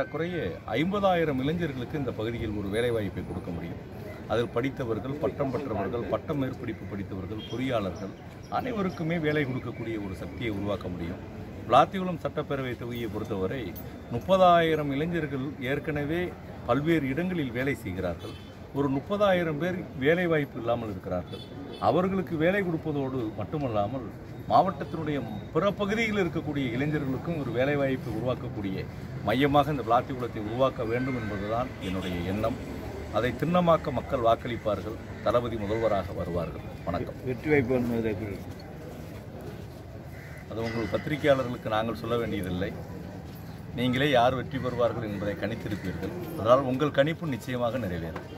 ஏறக்குறைய ஐம்பதாயிரம் இளைஞர்களுக்கு இந்த பகுதியில் ஒரு வேலைவாய்ப்பை கொடுக்க முடியும் அதில் படித்தவர்கள் பட்டம் பெற்றவர்கள் பட்ட மேற்படிப்பு படித்தவர்கள் பொறியாளர்கள் அனைவருக்குமே வேலை கொடுக்கக்கூடிய ஒரு சக்தியை உருவாக்க முடியும் விளாத்திகுளம் சட்டப்பேரவை தொகுதியை பொறுத்தவரை முப்பதாயிரம் இளைஞர்கள் ஏற்கனவே பல்வேறு இடங்களில் வேலை செய்கிறார்கள் ஒரு முப்பதாயிரம் பேர் வேலை வாய்ப்பு இல்லாமல் இருக்கிறார்கள் அவர்களுக்கு வேலை கொடுப்பதோடு மட்டுமல்லாமல் மாவட்டத்தினுடைய பிற பகுதியில் இருக்கக்கூடிய இளைஞர்களுக்கும் ஒரு வேலைவாய்ப்பை உருவாக்கக்கூடிய மையமாக இந்த விளாத்திகுளத்தை உருவாக்க வேண்டும் என்பதுதான் என்னுடைய எண்ணம் அதை திண்ணமாக்க மக்கள் வாக்களிப்பார்கள் தளபதி முதல்வராக வருவார்கள் வணக்கம் வெற்றி வாய்ப்பு என்பதற்கு அது உங்கள் பத்திரிகையாளர்களுக்கு நாங்கள் சொல்ல வேண்டியதில்லை நீங்களே யார் வெற்றி பெறுவார்கள் என்பதை கணித்திருப்பீர்கள் அதனால் உங்கள் கணிப்பு நிச்சயமாக நிறைவேறும்